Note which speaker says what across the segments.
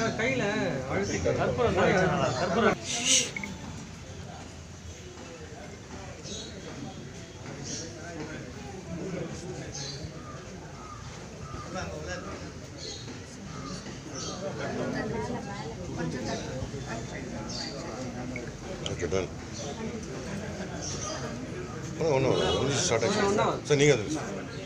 Speaker 1: கையில அழுத்தி
Speaker 2: கற்பூரம் தான் வச்சாங்களா? கற்பூரம்
Speaker 3: ஓகே டன் ஒன்றும் ஒன்றும் முடிஞ்சு ஸ்டார்ட் ஆகிடுச்சு சார் நீங்கள் அது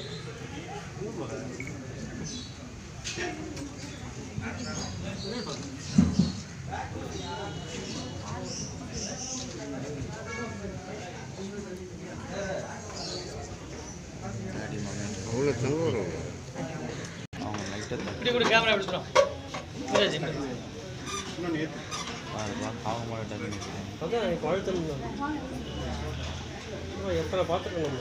Speaker 3: அவ்வளோ தங்க வரும்
Speaker 2: இப்படி கூட கேமரா எப்படி சொல்றோம் நீரஜ் இப்படி.
Speaker 1: அதான் இப்போ அழுத்தணும் எத்தனை பார்த்துக்கணும்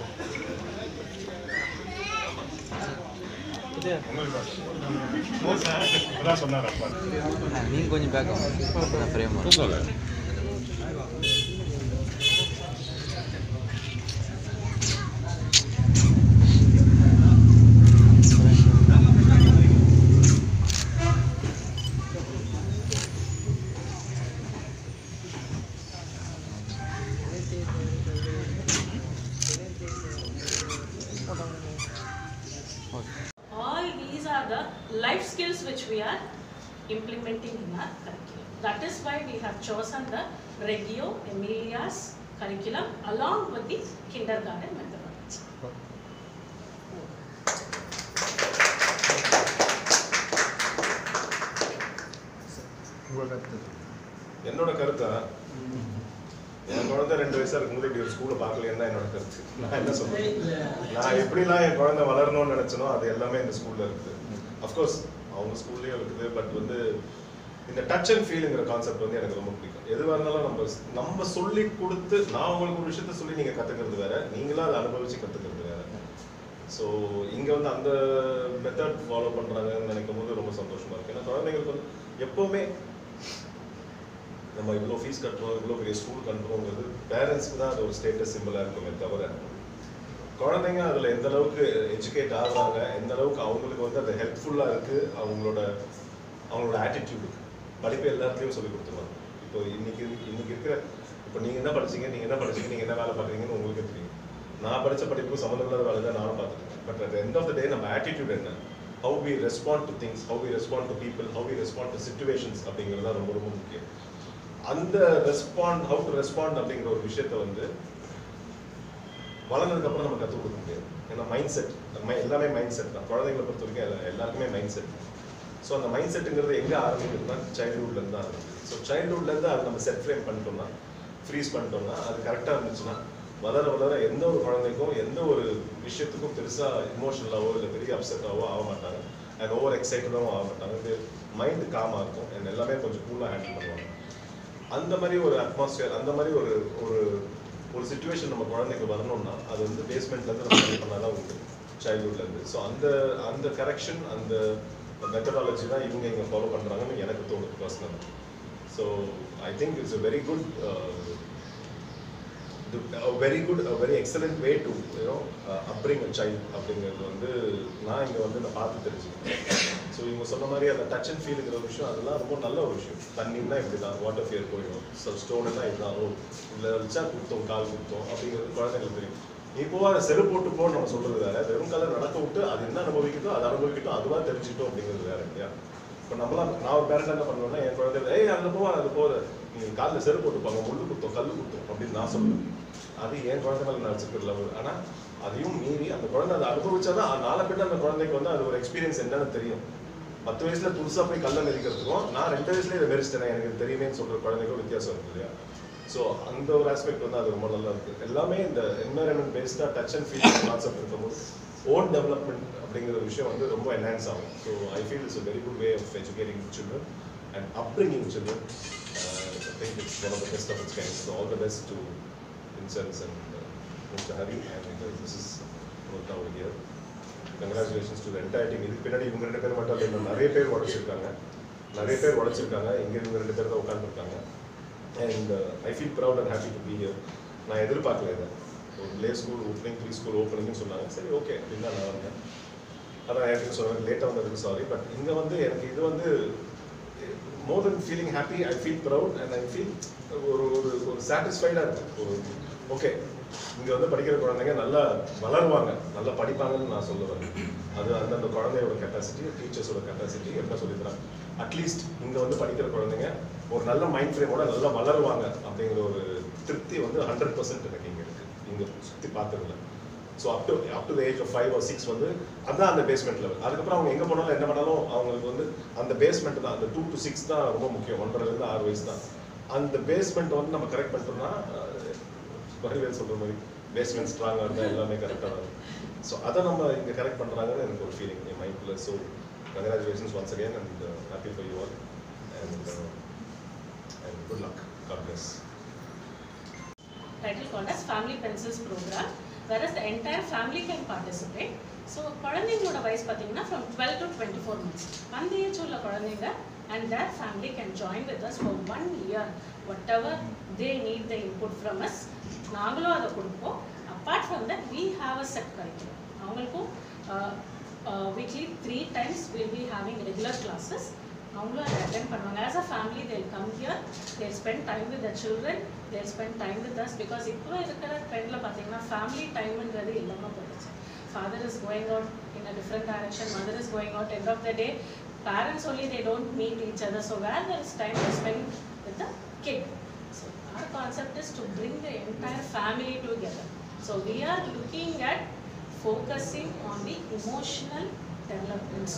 Speaker 1: இது
Speaker 4: நீங்கள் கொஞ்சம் பேக் ஃப்ரேம் வரும்
Speaker 5: All these are the life skills which we are implementing in our curriculum. That is why we have chosen the Reggio Emilia's curriculum along with the kindergarten methodology.
Speaker 6: என்னோட கருத்தா என் குழந்தை ரெண்டு வயசா இருக்கும்போது இப்படி ஒரு ஸ்கூலை பார்க்கலைன்னு தான் என்னோட கருத்து நான் என்ன சொல்றேன் நான் எப்படிலாம் என் குழந்தை வளரணும்னு நினைச்சனோ அது எல்லாமே இந்த ஸ்கூல்ல இருக்குது அஃப்கோர்ஸ் அவங்க ஸ்கூல்லயும் இருக்குது பட் வந்து இந்த டச் அண்ட் ஃபீலுங்கிற கான்செப்ட் வந்து எனக்கு ரொம்ப பிடிக்கும் எதுவாக இருந்தாலும் நம்ம நம்ம சொல்லி கொடுத்து நான் உங்களுக்கு ஒரு விஷயத்த சொல்லி நீங்க கத்துக்கிறது வேற நீங்களா அதை அனுபவிச்சு கத்துக்கிறது வேற ஸோ இங்க வந்து அந்த மெத்தட் ஃபாலோ பண்றாங்கன்னு நினைக்கும் போது ரொம்ப சந்தோஷமா இருக்கு ஏன்னா குழந்தைங்களுக்கு வந்து எப்பவுமே நம்ம இவ்வளோ ஃபீஸ் கட்டுறோம் இவ்வளோ பெரிய ஸ்கூல் கட்டுறோங்கிறது பேரண்ட்ஸ்க்கு தான் அது ஒரு ஸ்டேட்டஸ் சிம்பிளாக இருக்குமே தவிர குழந்தைங்க அதில் எந்த அளவுக்கு எஜுகேட் ஆகுறாங்க எந்த அளவுக்கு அவங்களுக்கு வந்து அது ஹெல்ப்ஃபுல்லாக இருக்குது அவங்களோட அவங்களோட ஆட்டிடியூடுக்கு படிப்பு எல்லாத்துலேயும் சொல்லி கொடுத்துருவாங்க இப்போ இன்னைக்கு இன்னைக்கு இருக்கிற இப்போ நீங்கள் என்ன படிச்சீங்க நீங்கள் என்ன படிச்சீங்க நீங்கள் என்ன வேலை பார்க்குறீங்கன்னு உங்களுக்கு தெரியும் நான் படித்த படிப்புக்கும் சம்மந்தம் இல்லாத வேலை தான் நானும் பார்த்துருக்கேன் but at end of the day நம்ம ஆட்டிடியூட் என்ன how we respond to things how we respond to people how we respond to situations அப்படிங்கிறது தான் ரொம்ப ரொம்ப முக்கியம் அந்த ரெஸ்பாண்ட் ஹவு டு ரெஸ்பாண்ட் அப்படிங்கிற ஒரு விஷயத்த வந்து வளர்ந்ததுக்கு அப்புறம் நம்ம கற்றுக் கொடுக்க முடியாது ஏன்னா மைண்ட் செட் எல்லாமே மைண்ட் செட் தான் குழந்தைங்களை பொறுத்த வரைக்கும் எல்லா- எல்லாருக்குமே மைண்ட் செட் ஸோ அந்த மைண்ட் செட்டுங்கிறது எங்கே ஆரம்பிக்குதுன்னா சைல்ட்ஹுட்லேருந்து தான் ஆரம்பிக்குது ஸோ சைல்ட்ஹுட்லேருந்து அதை நம்ம செட் ஃப்ரேம் பண்ணிட்டோம்னா ஃப்ரீஸ் பண்ணிட்டோம்னா அது கரெக்டாக இருந்துச்சுன்னா வளர வளர எந்த ஒரு குழந்தைக்கும் எந்த ஒரு விஷயத்துக்கும் பெருசாக இமோஷனலாவோ இல்லை பெரிய அப்செட்டாவோ ஆக மாட்டாங்க அண்ட் ஓவர் எக்ஸைட்டடாகவும் ஆக மாட்டாங்க இது மைண்டு காமாக இருக்கும் அண்ட் எல்லாமே கொஞ்சம் கூலாக ஹேண்டில் பண்ணுவாங்க அந்த மாதிரி ஒரு அட்மாஸ்பியர் அந்த மாதிரி ஒரு ஒரு ஒரு சுச்சுவேஷன் நம்ம குழந்தைக்கு வரணும்னா அது வந்து பேஸ்மெண்ட்லேருந்து நம்ம ட்ரை பண்ணால் தான் உண்டு சைல்ட்ஹுட்லேருந்து ஸோ அந்த அந்த கரெக்ஷன் அந்த மெத்தடாலஜி தான் இவங்க இங்கே ஃபாலோ பண்ணுறாங்கன்னு எனக்கு தோணுது பர்சனலாக so I think it's a very good very good very excellent way to you know upbring a child அப்படிங்கிறது வந்து நான் இங்கே வந்து நான் பார்த்து தெரிஞ்சுக்கிட்டேன் ஸோ இவங்க சொன்ன மாதிரி அந்த டச் அண்ட் ஃபீலுங்கிற ஒரு விஷயம் அதெல்லாம் ரொம்ப நல்ல ஒரு விஷயம் தண்ணின்னா இப்படி தான் வாட்டர் ஃபியர் போயிடும் ஸோ ஸ்டோனுன்னா இதுதான் ஓ இல்லை வச்சா குத்தம் கால் குத்தம் அப்படிங்கிறது குழந்தைங்களுக்கு தெரியும் இப்போ அதை செரு போட்டு போ நம்ம சொல்றது வேற வெறும் காலை நடக்க விட்டு அது என்ன அனுபவிக்குதோ அதை அனுபவிக்கட்டும் அதுவா தெரிஞ்சுட்டோம் அப்படிங்கிறது வேற இல்லையா இப்போ நம்மளாம் நான் ஒரு பேரண்ட் என்ன பண்ணுவேன்னா என் குழந்தை ஏய் அங்கே போவா அது போகுது நீங்க காலில் செருப்பு போட்டுப்பாங்க முள்ளு குத்தம் கல் குத்தம் அப்படின்னு நான் சொல்லுவேன் அது என் குழந்தை மேலே நான் வச்சிருக்கிற லெவல் ஆனா அதையும் மீறி அந்த குழந்தை அதை அனுபவிச்சாதான் நாளை பின்ன அந்த குழந்தைக்கு வந்து அது ஒரு எக்ஸ்பீரியன்ஸ் என்னன்னு தெரியும் பத்து வயசுல புதுசா போய் கல்ல மெதிக்கிறதுக்கும் நான் ரெண்டு வயசுல இதை மெரிச்சிட்டேன் எனக்கு இது தெரியுமேன்னு சொல்ற குழந்தைக்கும் வித்தியாசம் இருக்கு இல்லையா ஸோ அந்த ஒரு ஆஸ்பெக்ட் வந்து அது ரொம்ப நல்லா இருக்கு எல்லாமே இந்த என்வரன்மெண்ட் பேஸ்டா டச் அண்ட் ஃபீல் கான்செப்ட் இருக்கும்போது ஓன் டெவலப்மெண்ட் அப்படிங்கிற ஒரு விஷயம் வந்து ரொம்ப என்ஹான்ஸ் ஆகும் so I feel it's very good way of educating children and upbringing children I think it's one of the best of its kind so all the best to Vincent and uh, Mr. Hari and uh, this is worked out here. Congratulations to the entire team. இதுக்கு பின்னாடி இவங்க ரெண்டு பேர் மட்டும் இல்லை இன்னும் நிறைய பேர் உழைச்சிருக்காங்க நிறைய பேர் உழைச்சிருக்காங்க இங்க இவங்க ரெண்டு பேர் தான் உட்காந்துருக்காங்க and I feel proud and happy to be here நான் எதிர்பார்க்கல இதை ஒரு play school opening pre school ஓப்பனிங்னு சொன்னாங்க சரி ஓகே அப்படின்னு தான் நான் வந்தேன் அதான் எனக்கு சொன்னேன் லேட்டாக வந்ததுக்கு சாரி பட் இங்கே வந்து எனக்கு இது வந்து more then feeling happy I feel proud and I feel ஒரு ஒரு ஒரு சாட்டிஸ்ஃபைடாக இருக்கு ஒரு ஓகே இங்கே வந்து படிக்கிற குழந்தைங்க நல்லா வளருவாங்க நல்லா படிப்பாங்கன்னு நான் சொல்லுவேன் அது அந்தந்த குழந்தையோட கெப்பாசிட்டி டீச்சர்ஸோட கெப்பாசிட்டி என்ன சொல்லித்தராங்க அட்லீஸ்ட் இங்கே வந்து படிக்கிற குழந்தைங்க ஒரு நல்ல மைண்ட் ஃப்ரேமோட நல்லா வளருவாங்க அப்படிங்கிற ஒரு திருப்தி வந்து ஹண்ட்ரட் பர்சன்ட் எனக்கு இங்கே இருக்கு இங்கே சுற்றி பார்த்ததுல so up to up to age of five or six வந்து அதுதான் அந்த பேஸ்மெண்ட் லெவல் அதுக்கப்புறம் அவங்க எங்கே போனாலும் என்ன பண்ணாலும் அவங்களுக்கு வந்து அந்த பேஸ்மெண்ட் தான் அந்த டூ டு சிக்ஸ் தான் ரொம்ப முக்கியம் ஒன்றரைலேருந்து ஆறு வயசு தான் அந்த பேஸ்மெண்ட் வந்து நம்ம கரெக்ட் பண்ணிட்டோம்னா வடிவேல் சொல்கிற மாதிரி பேஸ்மெண்ட் ஸ்ட்ராங்காக இருந்தால் எல்லாமே கரெக்டாக இருக்கும் ஸோ அதை நம்ம இங்கே கரெக்ட் பண்ணுறாங்கன்னு எனக்கு ஒரு ஃபீலிங் என் மைண்டில் so congratulations once again and happy for you all and and good luck God bless
Speaker 5: title called as Family Pencils Program, whereas the entire family can participate. So குழந்தைங்களோட வயசு பார்த்தீங்கன்னா from twelve to twenty four months அந்த age உள்ள குழந்தைங்க and their family can join with us for one year whatever they need the input from us நாங்களும் அதை கொடுப்போம் apart from that we have a set curriculum அவங்களுக்கும் weekly three times will be having regular classes அவங்களும் அதை attend பண்ணுவாங்க as a family they'll come here they'll spend time with the children they'll spend time with us because இப்போ இருக்கிற ட்ரெண்டில் பார்த்தீங்கன்னா family டைம்ன்றது இல்லாமல் போயிடுச்சு father is going out in a different direction mother is going out end of the day parents only they don't meet each other so where there is time to spend with the kid so our concept is to bring the entire family together so we are looking at focusing on the emotional development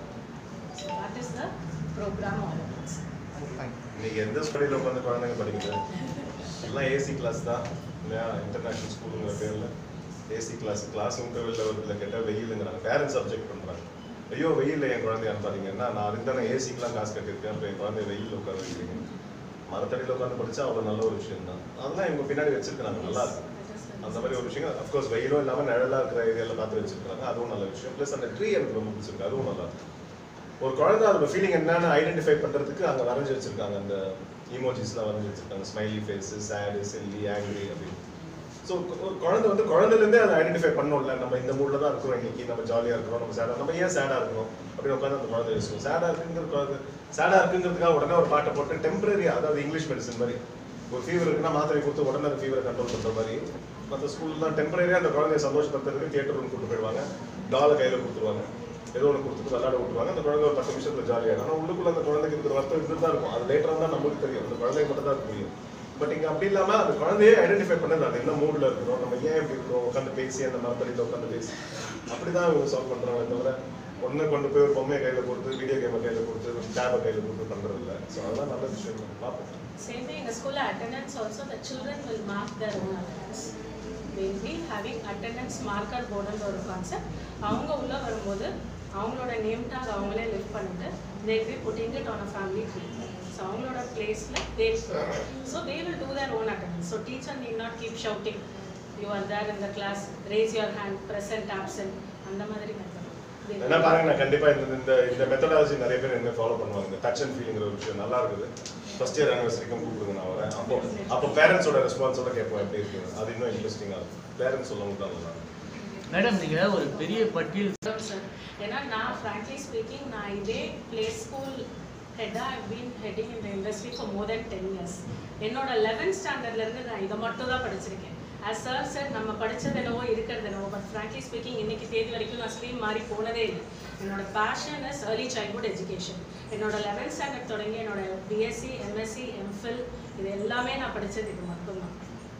Speaker 5: so that is the program all about
Speaker 6: இன்னைக்கு எந்த ஸ்கூலில் உட்காந்து குழந்தைங்க படிக்குது எல்லாம் AC class தான் இல்லையா international ஸ்கூலுங்கிற பேரில் ஏசி கிளாஸ் கிளாஸ் இன்டர்வெல்ல வருதுல கேட்டால் வெயிலுங்கிறாங்க பேரண்ட்ஸ் சப்ஜெக்ட் பண்ணுறாங்க ஐயோ வெயிலில் என் குழந்தைய அனுப்பாதீங்கன்னா நான் அதுக்கு தானே ஏசிக்கெலாம் காசு கட்டியிருக்கேன் இப்போ என் குழந்தைய வெயிலில் உட்கார வைக்கிறீங்க மரத்தடியில் உட்காந்து படிச்சா அவ்வளோ நல்ல ஒரு விஷயம் தான் அதெல்லாம் இவங்க பின்னாடி வச்சிருக்காங்க நல்லா இருக்கு அந்த மாதிரி ஒரு விஷயம் அஃப்கோர்ஸ் வெயிலும் இல்லாமல் நிழலாக இருக்கிற ஏரியாவில் பார்த்து வச்சிருக்காங்க அதுவும் நல்ல விஷயம் ப்ளஸ் அந்த ட்ரீ எனக்கு ரொம்ப பிடிச்சிருக்கு அதுவும் நல்லா இருக்கு ஒரு குழந்தை அதோட ஃபீலிங் என்னன்னு ஐடென்டிஃபை பண்ணுறதுக்கு அங்கே வரைஞ்சி வச்சிருக்காங்க அந்த இமோஜிஸ்லாம் வரைஞ்சி வச்சிருக்காங்க ஸ்மைலி ஃபேஸு சேடு செல்லி ஆங்கிரி அப்படின்னு ஸோ ஒரு குழந்தை வந்து குழந்தைலேருந்தே அதை ஐடென்டிஃபை பண்ணணும்ல நம்ம இந்த மூடில் தான் இருக்கிறோம் இன்னைக்கு நம்ம ஜாலியாக இருக்கிறோம் நம்ம சேடாக நம்ம ஏன் சேடாக இருக்கணும் அப்படின்னு உட்காந்து அந்த குழந்தை யோசிக்கும் சேடாக இருக்குங்கிற குழந்தை சேடாக இருக்குங்கிறதுக்காக உடனே ஒரு பாட்டை போட்டு டெம்பரரி அதாவது இங்கிலீஷ் மெடிசன் மாதிரி ஒரு ஃபீவர் இருக்குன்னா மாத்திரை கொடுத்து உடனே அந்த ஃபீவரை கண்ட்ரோல் பண்ணுற மாதிரி மற்ற ஸ்கூல்லாம் டெம்பரரியாக அந்த குழந்தைய சந்தோஷப்படுத்துறதுக்கு தியேட்டர் ரூம் கூட்டு போயிடுவாங்க டாலை கையில் கொடுத்துருவாங்க ஏதோ ஒன்று கொடுத்துட்டு விளையாட விட்டுருவாங்க அந்த குழந்தை ஒரு பத்து நிமிஷத்துல ஜாலியாக ஆனால் உள்ளுக்குள்ள அந்த குழந்தைக்கு இருக்கிற வருத்தம் இருந்து தான் இருக்கும் அது லேட்டராக தான் நமக்கு தெரியும் அந்த குழந்தைக்கு மட்டும் தான் புரியும் பட் இங்கே அப்படி இல்லாமல் அந்த குழந்தையே ஐடென்டிஃபை பண்ணது அது என்ன மூடில் இருக்கிறோம் நம்ம ஏன் இப்படி இருக்கிறோம் உட்காந்து பேசி அந்த மரத்தடியில் உட்காந்து பேசி அப்படி தான் இவங்க சால்வ் பண்ணுறாங்க தவிர ஒன்று கொண்டு போய் ஒரு பொம்மையை கையில் கொடுத்து வீடியோ கேமை கையில் கொடுத்து டேபை கையில் கொடுத்து பண்ணுறது இல்லை ஸோ அதெல்லாம் நல்ல விஷயம் தான். பார்ப்போம்
Speaker 5: Same way in the school attendance also the children will mark their own attendance. They will be having attendance marker board ன்ற ஒரு கான்செப்ட் அவங்க உள்ள வரும்போது அவங்களோட நேம் டாக் அவங்களே லிஃப்ட் பண்ணிட்டு they will be putting it on a family tree. So அவங்களோட பிளேஸில் they so they will do their own attendance so teacher need not keep shouting you are there in the class raise your hand present absent அந்த மாதிரி method
Speaker 6: என்ன பாருங்க நான் கண்டிப்பா இந்த இந்த இந்த மெத்தடாலஜி நிறைய பேர் என்ன ஃபாலோ பண்ணுவாங்க இந்த டச் அண்ட் ஃபீலிங்கிற ஒரு விஷயம் நல்லா இருக்குது ஃபர்ஸ்ட் இயர் ஆனிவர்சரிக்கும் கூப்பிடுங்க நான் வரேன் அப்போ அப்போ பேரண்ட்ஸோட ரெஸ்பான்ஸோட கேட்போம் எப்படி இருக்குங்க அது இன்னும் இன்ட்ரெஸ்டிங்காக இருக்கும் பேரண்ட்ஸ் சொல்லவும் தான் நல்லா இருக்கும்.
Speaker 2: மேடம் நீங்க ஒரு பெரிய பட்டியல்
Speaker 5: சார் ஏன்னா நான் ஃப்ராங்க்லி ஸ்பீக்கிங் நான் இதே பிளே ஸ்கூல் ஹெட்டாக ஐ பீன் ஹெட்டிங் இந்த industry for more then ten years என்னோட லெவன்த் ஸ்டாண்டர்ட்லேருந்து நான் இதை மட்டும் தான் படிச்சிருக்கேன் ஆஸ் சார் சார் நம்ம படித்தது என்னவோ இருக்கிறது என்னவோ பட் ஃப்ராங்க்லி ஸ்பீக்கிங் இன்னைக்கு தேதி வரைக்கும் நான் ஸ்ட்ரீம் மாறி போனதே இல்லை என்னோட passion is early childhood education என்னோட லெவன்த் ஸ்டாண்டர்ட் தொடங்கி என்னோட பிஎஸ்சி எம்எஸ்சி எம்ஃபில் இது எல்லாமே நான் படித்தது இது மட்டும்தான்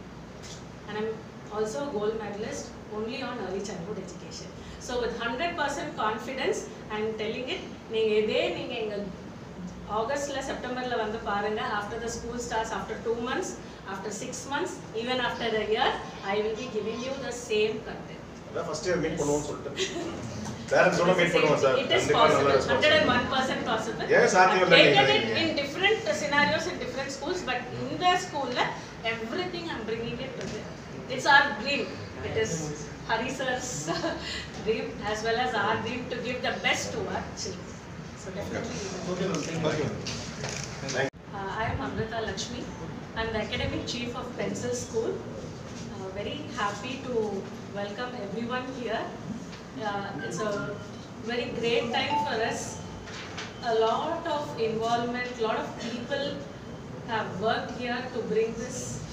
Speaker 5: and I'm also a gold medalist only on early childhood education. So with 100% confidence, I'm telling it, நீங்கள் இதே நீங்கள் எங்கள் ஆகஸ்டில் செப்டம்பரில் வந்து பாருங்க after the school starts after two months after six months even after the year I will be giving you the same content
Speaker 6: அதான் first year meet பண்ணுவோம்னு சொல்லிட்டு பேரண்ட்ஸோட மீட் பண்ணுவோம் சார்
Speaker 5: It is
Speaker 6: கண்டிப்பா நல்ல
Speaker 5: possible,
Speaker 6: ரெஸ்பான்ஸ்
Speaker 5: 101% possible.
Speaker 6: ஏன் சாத்தியம்
Speaker 5: I've
Speaker 6: இல்லைன்னு
Speaker 5: taken it
Speaker 6: நினைக்கிறீங்க?
Speaker 5: in different scenarios in different schools, but in the school, everything I'm bringing it to the, it's our dream. It is Hari sir's dream as well as our dream to give the best to our children. So definitely. we will. Uh, I am Amrita Lakshmi. I'm the academic chief of Pencil School. Uh, very happy to welcome everyone here. Uh, it's a very great time for us a lot of involvement, lot of people have worked here to bring this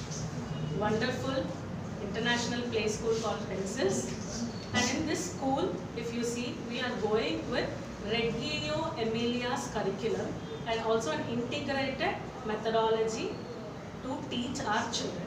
Speaker 5: wonderful international play school called Pencils. And in this school, if you see, we are going with Reggio Emilia's curriculum and also an integrated methodology to teach our children.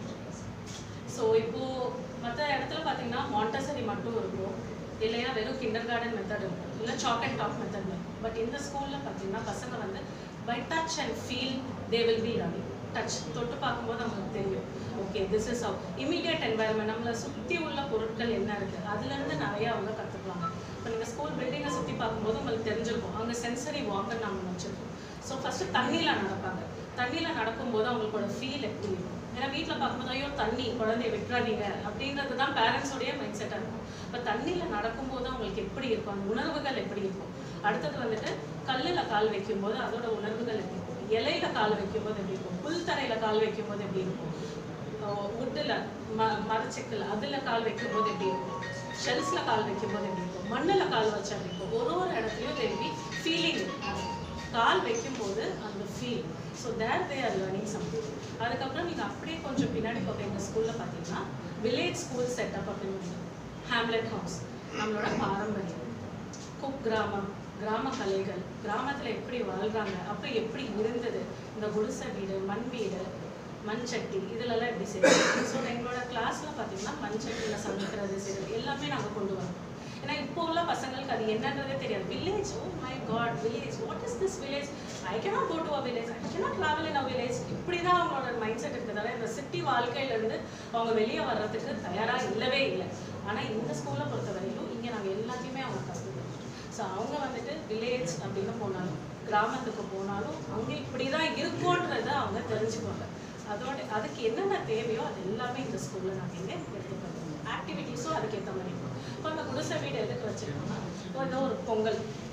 Speaker 5: So இப்போ மற்ற இடத்துல பார்த்தீங்கன்னா Montessori மட்டும் இருக்கும் இல்லையா வெறும் kinder garden method இருக்கும் இல்லை சாக் அண்ட் டாக் மெத்தட் இருக்கும் பட் இந்த ஸ்கூலில் பார்த்தீங்கன்னா பசங்க வந்து by touch and feel they will be running touch தொட்டு பார்க்கும்போது அவங்களுக்கு தெரியும் okay this is our immediate environment நம்மளை சுற்றி உள்ள பொருட்கள் என்ன இருக்குது அதுலேருந்து நிறைய அவங்க கற்றுக்குவாங்க இப்போ நீங்கள் ஸ்கூல் பில்டிங்கை சுற்றி பார்க்கும்போது உங்களுக்கு தெரிஞ்சிருக்கும் அங்கே சென்சரி வாக்கர் நம்ம வச்சுருக்கோம் ஸோ ஃபஸ்ட்டு தண்ணியில் நடப்பாங்க தண்ணியில் நடக்கும்போது அவங்களுக்கோட ஃபீல் எப்படி இருக்கும் ஏன்னா வீட்டில் பார்க்கும்போது ஐயோ தண்ணி குழந்தைய விட்டுறாதீங்க அப்படின்றது தான் பேரண்ட்ஸோடைய மைண்ட் செட்டாக இருக்கும் இப்போ தண்ணியில் நடக்கும்போது அவங்களுக்கு எப்படி இருக்கும் அந்த உணர்வுகள் எப்படி இருக்கும் அடுத்தது வந்துட்டு கல்லில் கால் வைக்கும்போது அதோட உணர்வுகள் எப்படி இருக்கும் இலையில கால் வைக்கும்போது எப்படி இருக்கும் புல் தரையில் கால் வைக்கும்போது எப்படி இருக்கும் உட்டில் ம மரச்செக்கில் அதில் கால் வைக்கும்போது எப்படி இருக்கும் ஷெல்ஸில் கால் வைக்கும்போது எப்படி இருக்கும் மண்ணில் கால் வச்சா எப்படி இருக்கும் ஒரு ஒரு இடத்துலையும் தெரிவி ஃபீலிங் கால் வைக்கும்போது அந்த feel so there they are learning something அதுக்கப்புறம் நீங்கள் அப்படியே கொஞ்சம் பின்னாடி போக எங்கள் ஸ்கூலில் பார்த்தீங்கன்னா வில்லேஜ் ஸ்கூல் செட்டப் அப்படின்னு ஹேம்லெட் ஹவுஸ் நம்மளோட பாரம்பரியம் குக் கிராமம் கிராம கலைகள் கிராமத்தில் எப்படி வாழ்றாங்க அப்போ எப்படி இருந்தது இந்த குடிசை வீடு மண் வீடு மண் சட்டி இதுலலாம் எப்படி செய்யுது ஸோ எங்களோட கிளாஸில் பார்த்தீங்கன்னா மண் சட்டியில் சமைக்கிறது செய்கிறது எல்லாமே நாங்கள் கொண்டு வரோம் ஏன்னா இப்போ உள்ள பசங்களுக்கு அது என்னன்றதே தெரியாது village oh my God village what is this village I cannot go to a village I cannot travel in a village இப்படி தான் அவங்களோட மைண்ட் செட் இருக்கிறதால இந்த சிட்டி வாழ்க்கையிலேருந்து அவங்க வெளியே வர்றதுக்கு தயாராக இல்லவே இல்லை ஆனால் இந்த ஸ்கூலை பொறுத்த வரையிலும் இங்கே நாங்கள் எல்லாத்தையுமே அவங்க கற்றுக்கிறோம் ஸோ அவங்க வந்துட்டு வில்லேஜ் அப்படின்னு போனாலும் கிராமத்துக்கு போனாலும் அங்கே இப்படி தான் இருக்கும்ன்றதை அவங்க தெரிஞ்சுக்குவாங்க அதோட அதுக்கு என்னென்ன தேவையோ அது எல்லாமே இந்த ஸ்கூலில் நாங்கள் இங்கே எடுத்துக்கிறோம் ஆக்டிவிட்டீஸும் அதுக்கேற்ற மாதிரி இருக்கும் இப்போ அந்த குடிசை வீடு எதுக்கு வச்சுருக்கோம்னா இப்போ ஏதோ ஒரு பொங்கல்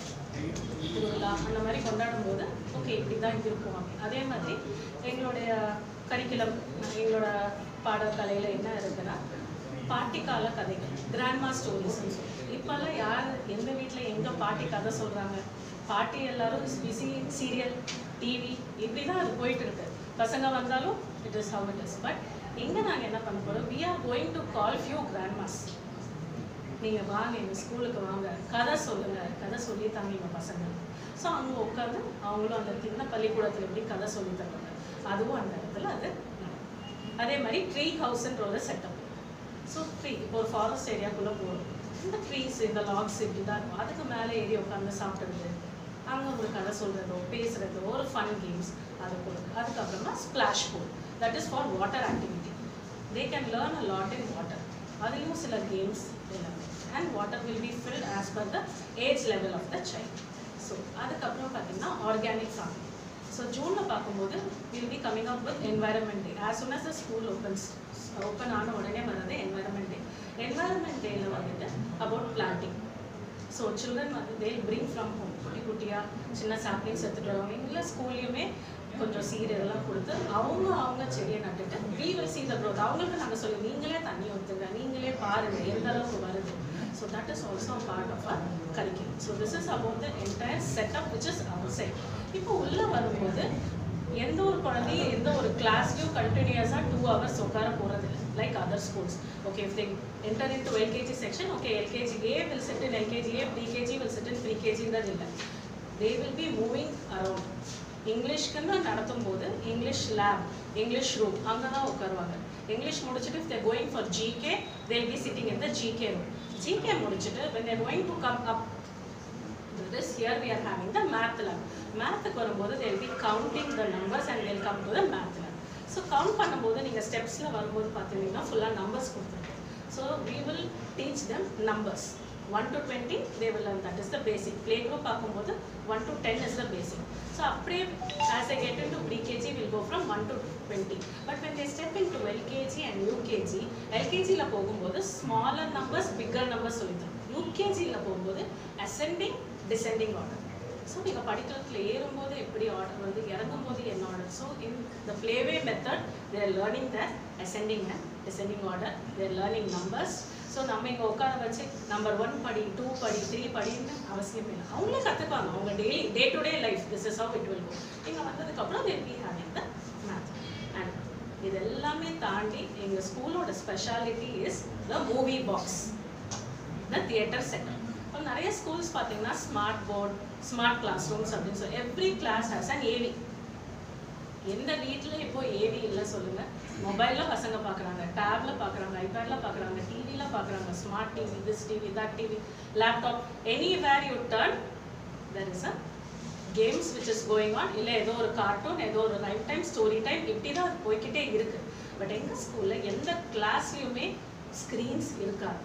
Speaker 5: திருவிழா அந்த மாதிரி கொண்டாடும் போது ஓகே இப்படி தான் இருக்கும் அப்படி. அதே மாதிரி எங்களுடைய கரிக்குலம் எங்களோட பாடக்கலையில் என்ன இருக்குன்னா பாட்டிக்கால கதைகள் கிராண்ட்மா ஸ்டோரிஸ் இப்போல்லாம் யார் எந்த வீட்டில் எங்கே பாட்டி கதை சொல்கிறாங்க பாட்டி எல்லாரும் பிஸி சீரியல் டிவி இப்படி தான் அது போயிட்டு இருக்கு பசங்க வந்தாலும் it is how it is but எங்கே நாங்கள் என்ன பண்ண போகிறோம் we are going to call few grandmas நீங்கள் வாங்க எங்கள் ஸ்கூலுக்கு வாங்க கதை சொல்லுங்கள் கதை சொல்லி தாங்க எங்கள் பசங்க ஸோ அங்கே உட்காந்து அவங்களும் அந்த சின்ன பள்ளிக்கூடத்தில் எப்படி கதை சொல்லி தருவாங்க அதுவும் அந்த இடத்துல அது நடக்கும். அதே மாதிரி ட்ரீ ஹவுஸ்ன்ற ஒரு செட்டப் ஸோ ட்ரீ இப்போ ஒரு ஃபாரஸ்ட் ஏரியாக்குள்ளே போகிறோம் இந்த ட்ரீஸ் இந்த லாக்ஸ் இப்படி தான் இருக்கும் அதுக்கு மேலே ஏறி உட்காந்து சாப்பிட்றது அங்கே ஒரு கதை சொல்கிறதோ பேசுகிறதோ ஒரு ஃபன் கேம்ஸ் அது கொடுக்கு அதுக்கப்புறமா splash pool that is for water activity they can learn a lot in water அதுலேயும் சில கேம்ஸ் எல்லாமே and water will be filled as per the age level of the child so அதுக்கப்புறம் பார்த்தீங்கன்னா organic farming so ஜூனில் பார்க்கும்போது will be coming up with environment day as soon as the school opens open ஆன உடனே வர்றது environment டே environment டேயில் வந்துட்டு about planting so children வந்து தே பிரிங் ஃப்ரம் ஹோம் குட்டி குட்டியாக சின்ன சாப்ளிங்ஸ் எடுத்துகிட்டு வருவாங்க இல்லை ஸ்கூல்லையுமே கொஞ்சம் சீடு இதெல்லாம் கொடுத்து அவங்க அவங்க செடியை நட்டுட்டு we will see the growth அவங்களுக்கு நாங்கள் சொல்லி நீங்களே தண்ணி ஊற்றுங்க நீங்களே பாருங்க எந்த அளவுக்கு வருது so that is also part of our curriculum so this is about the entire setup which is outside இப்போ உள்ளே வரும்போது எந்த ஒரு குழந்தையும் எந்த ஒரு கிளாஸ்லையும் கண்டினியூஸாக டூ ஹவர்ஸ் உட்கார போகிறது இல்லை like other schools okay if they enter in to LKG section okay LKG A will sit in LKG A pre KG will sit in ப்ரீகேஜின்றது இல்லை they will be moving around இங்கிலீஷ்க்குன்னு நடத்தும் போது இங்கிலீஷ் லேப் இங்கிலீஷ் ரூம் அங்கே தான் உட்காருவாங்க English முடிச்சுட்டு if they're going for GK they'll be sitting in the GK room GK முடிச்சுட்டு when they're going to come up this here we are having the math lab மேத்துக்கு வரும்போது they'll be counting the numbers and they'll come to the math lab so count பண்ணும்போது நீங்கள் ஸ்டெப்ஸில் வரும்போது பார்த்தீங்கன்னா ஃபுல்லாக numbers கொடுத்துருக்கோம் so we will teach them numbers one to twenty they will learn that is the basic play group பார்க்கும்போது one to ten is the basic so அப்படியே as I get in to pre KG will go from one to twenty but when they step in to LKG and UKG எல்கேஜியில் போகும்போது smaller numbers bigger numbers சொல்லித்தரும் யூகேஜியில் போகும்போது ascending descending order so நீங்கள் படிக்கிறதுல ஏறும்போது எப்படி order வருது இறங்கும்போது என்ன order so in the play way method they're learning the ascending and descending order they're learning numbers so so நம்ம இங்கே உட்கார வச்சு நம்பர் ஒன் படி டூ படி த்ரீ படின்னு அவசியம் இல்லை அவங்களே கற்றுப்பாங்க அவங்க daily day to day life this is how it will go இங்கே வந்ததுக்கப்புறம் they will be having the math and இது எல்லாமே தாண்டி எங்கள் ஸ்கூலோட speciality is the movie box the theatre setup இப்போ நிறைய ஸ்கூல்ஸ் பார்த்தீங்கன்னா smart board smart class rooms அப்படின்னு சொல்லி every class has an AV எந்த வீட்டில் இப்போ ஏவி இல்லை சொல்லுங்க மொபைலில் பசங்க பார்க்குறாங்க டேப்ல பார்க்குறாங்க ஐபேடில் பார்க்குறாங்க டிவியில் பார்க்குறாங்க smart TV this TV that TV laptop anywhere you turn there is a games which is going on இல்லை ஏதோ ஒரு கார்ட்டூன் ஏதோ ஒரு லைஃப் டைம் ஸ்டோரி டைம் இப்படி தான் அது போய்க்கிட்டே இருக்கு பட் எங்கள் ஸ்கூலில் எந்த கிளாஸ்லையுமே ஸ்க்ரீன்ஸ் இருக்காது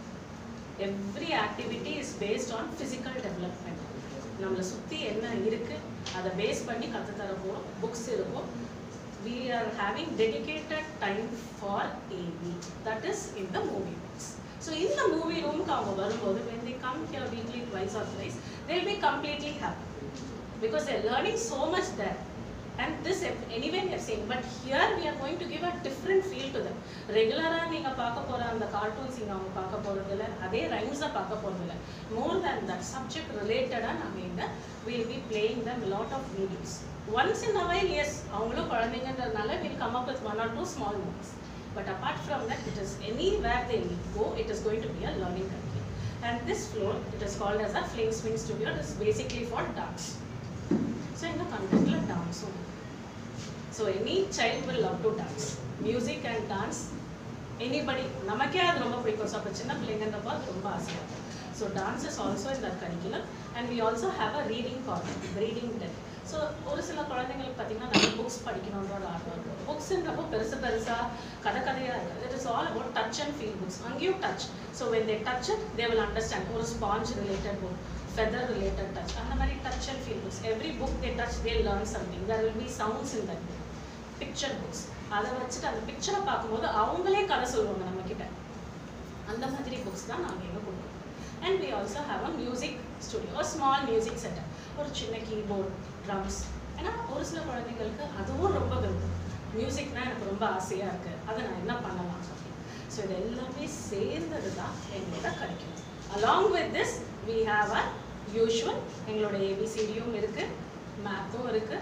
Speaker 5: every activity is based on physical development நம்மளை சுற்றி என்ன இருக்கு அதை பேஸ் பண்ணி கற்று தர போகிறோம் புக்ஸ் இருக்கும் we are having dedicated time for AV that is in the movie books so in the movie room அவங்க வரும்போது when they come here weekly twice or thrice they'll be completely happy because they're learning so much there and this if- anyway we are saying but here we are going to give a different feel to them ரெகுலராக நீங்கள் பார்க்க போகிற அந்த cartoons இங்கே அவங்க பார்க்க போகிறதில்ல அதே ரைம்ஸை பார்க்க போகிறதில்ல மோர் தேன் தட் சப்ஜெக்ட் ரிலேட்டடாக நாங்கள் இங்கே will be playing them lot of videos once in a while as அவங்களும் குழந்தைங்கன்றதுனால will come up with one or two small movies but apart from that it is anywhere they go it is going to be a learning country and this floor it is called as a fling swing studio it is basically for dance so இந்த கண்டென்ட்டில் டான்ஸும் so any child will love to dance music and dance anybody நமக்கே அது ரொம்ப பிடிக்கும் so அப்போ சின்ன பிள்ளைங்கன்றப்போ அது ரொம்ப ஆசையாக இருக்கும் ஸோ டான்ஸ் இஸ் ஆல்சோ இந்த curriculum and we also have a reading corner reading den so ஒரு சில குழந்தைங்களுக்கு பார்த்தீங்கன்னா நிறைய புக்ஸ் படிக்கணுன்ற ஒரு ஆர்வம் இருக்கும் புக்ஸ்ன்றப்போ பெருசு பெருசாக கதை கதையாக இருக்குது it is all about touch and feel books அங்கேயும் touch so when they touch it they will understand ஒரு sponge related book feather related touch அந்த மாதிரி touch and feel books every book they touch they learn something there will be sounds in that book picture books அதை வச்சுட்டு அந்த பிக்சரை பார்க்கும்போது அவங்களே கதை சொல்லுவாங்க நம்ம கிட்ட அந்த மாதிரி புக்ஸ் தான் நாங்கள் எங்கே கொடுக்குறோம் and we also have a music studio small music setup ஒரு சின்ன கீபோர்ட் ட்ரம்ஸ் ஏன்னா ஒரு சில குழந்தைங்களுக்கு அதுவும் ரொம்ப விருப்பம் மியூசிக்னா எனக்கு ரொம்ப ஆசையாக இருக்குது அதை நான் என்ன பண்ணலாம் ஸோ இது எல்லாமே சேர்ந்தது தான் எங்களோட curriculum along with this we have a usual எங்களோட ஏபிசிடியும் இருக்கு மேத்தும் இருக்கு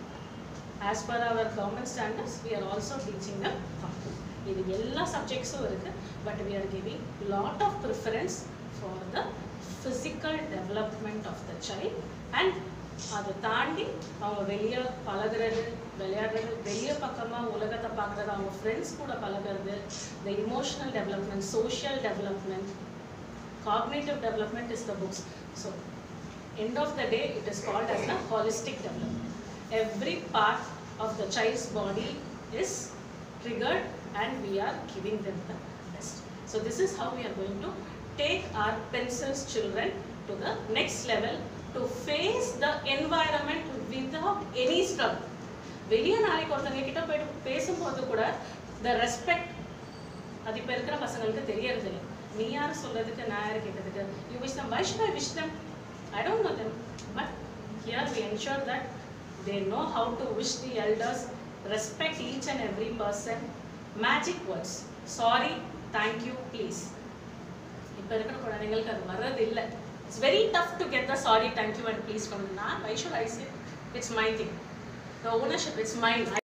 Speaker 5: as per our government standards we are also teaching them Tamil. இது எல்லா சப்ஜெக்ட்ஸும் இருக்கு but we are giving lot of preference for the physical development of the child and அதை தாண்டி அவங்க வெளியே பழகுறது விளையாடுறது வெளியே பக்கமாக உலகத்தை பார்க்குறது அவங்க ஃப்ரெண்ட்ஸ் கூட பழகுறது the emotional development social development cognitive development is the books so end of the day it is called as the holistic development every part of the child's body is triggered and we are giving them the best so this is how we are going to take our pencils children to the next level to face the environment without any struggle வெளியே நாளைக்கு ஒருத்தவங்க கிட்ட போயிட்டு பேசும்போது கூட the respect அது இப்போ இருக்கிற பசங்களுக்கு தெரியறது இல்லை நீ யார் சொல்றதுக்கு நான் யார் கேட்டதுக்கு you wish them why should I wish them I don't know them but here we ensure that they know how to wish the elders respect each and every person magic words sorry thank you please இப்போ இருக்கிற குழந்தைங்களுக்கு அது வர்றது இல்லை it's very tough to get the sorry thank you and please பண்ணணும் நான் why should I say it's my thing the ownership it's mind